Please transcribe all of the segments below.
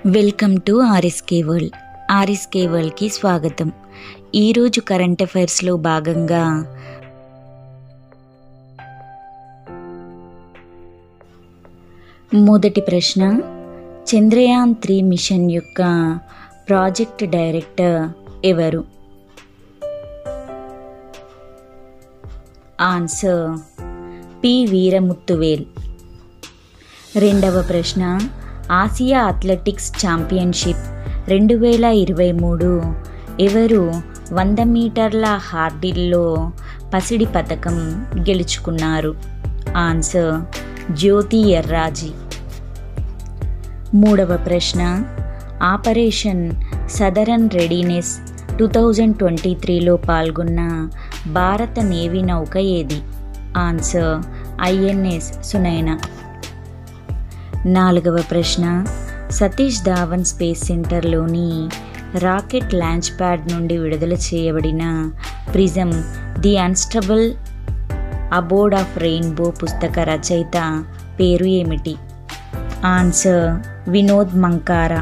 welcome to RSK world RSK వరల్డ్కి స్వాగతం ఈరోజు కరెంట్ అఫైర్స్లో భాగంగా మొదటి ప్రశ్న చంద్రయాన్ త్రీ మిషన్ యొక్క ప్రాజెక్ట్ డైరెక్టర్ ఎవరు ఆన్సర్ పి వీరముత్తువేల్ రెండవ ప్రశ్న ఆసియా అథ్లెటిక్స్ ఛాంపియన్షిప్ రెండు వేల ఇరవై మూడు ఎవరు వంద మీటర్ల హార్డిల్లో పసిడి పథకం గెలుచుకున్నారు ఆన్సర్ జ్యోతి ఎర్రాజీ మూడవ ప్రశ్న operation southern readiness two thousand twenty త్రీలో పాల్గొన్న భారత నేవీ నౌక ఏది ఆన్సర్ ఐఎన్ఎస్ సునైనా నాలుగవ ప్రశ్న సతీష్ ధావన్ స్పేస్ సెంటర్లోని రాకెట్ లాంచ్ ప్యాడ్ నుండి విడుదల చేయబడిన prism the ancestral abode of rainbow పుస్తక రచయిత పేరు ఏమిటి ఆన్సర్ వినోద్ మంకారా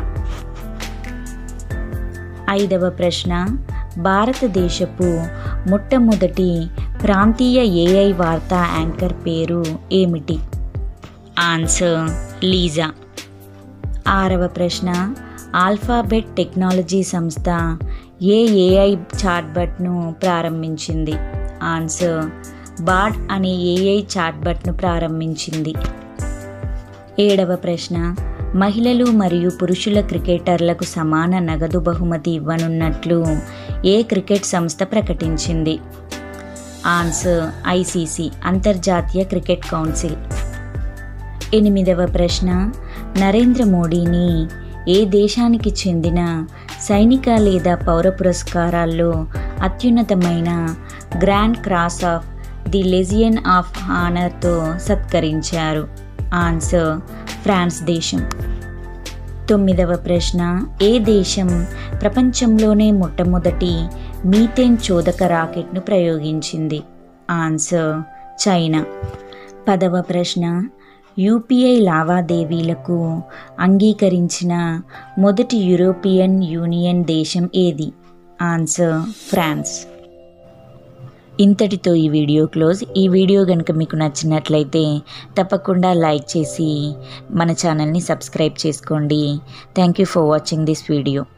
ఐదవ ప్రశ్న భారతదేశపు మొట్టమొదటి ప్రాంతీయ ఏఐ వార్తా యాంకర్ పేరు ఏమిటి ఆన్సర్ లీజా ఆరవ ప్రశ్న ఆల్ఫాబెట్ టెక్నాలజీ సంస్థ ఏ ఏఐ చాట్బట్ను ప్రారంభించింది ఆన్సర్ బాడ్ అనే ఏఐ చాట్బట్ను ప్రారంభించింది ఏడవ ప్రశ్న మహిళలు మరియు పురుషుల క్రికెటర్లకు సమాన నగదు బహుమతి ఇవ్వనున్నట్లు ఏ క్రికెట్ సంస్థ ప్రకటించింది ఆన్సర్ ఐసీసీ అంతర్జాతీయ క్రికెట్ కౌన్సిల్ ఎనిమిదవ ప్రశ్న నరేంద్ర మోడీని ఏ దేశానికి చెందిన సైనిక లేదా పౌర పురస్కారాల్లో అత్యున్నతమైన grand cross of the legion of హానర్తో సత్కరించారు ఆన్సర్ ఫ్రాన్స్ దేశం తొమ్మిదవ ప్రశ్న ఏ దేశం ప్రపంచంలోనే మొట్టమొదటి మీథేన్ చోదక రాకెట్ను ప్రయోగించింది ఆన్సర్ చైనా పదవ ప్రశ్న యూపీఐ లావాదేవీలకు అంగీకరించిన మొదటి యూరోపియన్ యూనియన్ దేశం ఏది ఆన్సర్ ఫ్రాన్స్ ఇంతటితో ఈ వీడియో క్లోజ్ ఈ వీడియో కనుక మీకు నచ్చినట్లయితే తప్పకుండా లైక్ చేసి మన ఛానల్ని సబ్స్క్రైబ్ చేసుకోండి thank you for watching this video